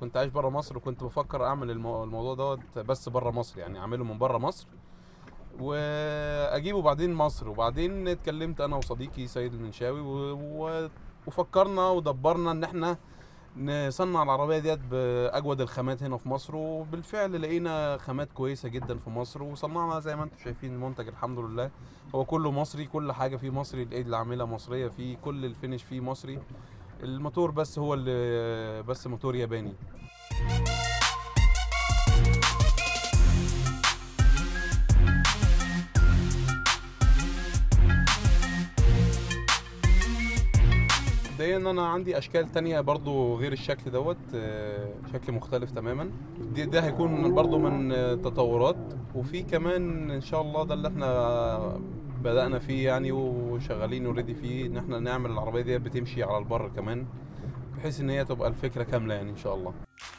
كنت عايش بره مصر وكنت بفكر اعمل المو- الموضوع دوت بس بره مصر يعني اعمله من بره مصر واجيبه بعدين مصر وبعدين اتكلمت انا وصديقي سيد المنشاوي و... و... وفكرنا ودبرنا ان احنا نصنع العربية ديت بأجود الخامات هنا في مصر وبالفعل لقينا خامات كويسة جدا في مصر وصنعنا زي ما انتم شايفين المنتج الحمد لله هو كله مصري كل حاجة فيه مصري الإيد اللي عاملها مصرية فيه كل الفينش فيه مصري الموتور بس هو اللي بس موتور ياباني مبدئيا انا عندي اشكال تانية برضو غير الشكل دوت آه، شكل مختلف تماما دي ده هيكون برضو من آه، تطورات وفي كمان ان شاء الله ده اللي احنا بدأنا فيه يعني وشغالين اوريدي فيه ان احنا نعمل العربية دي بتمشي على البر كمان بحيث ان هي تبقى الفكرة كاملة يعني ان شاء الله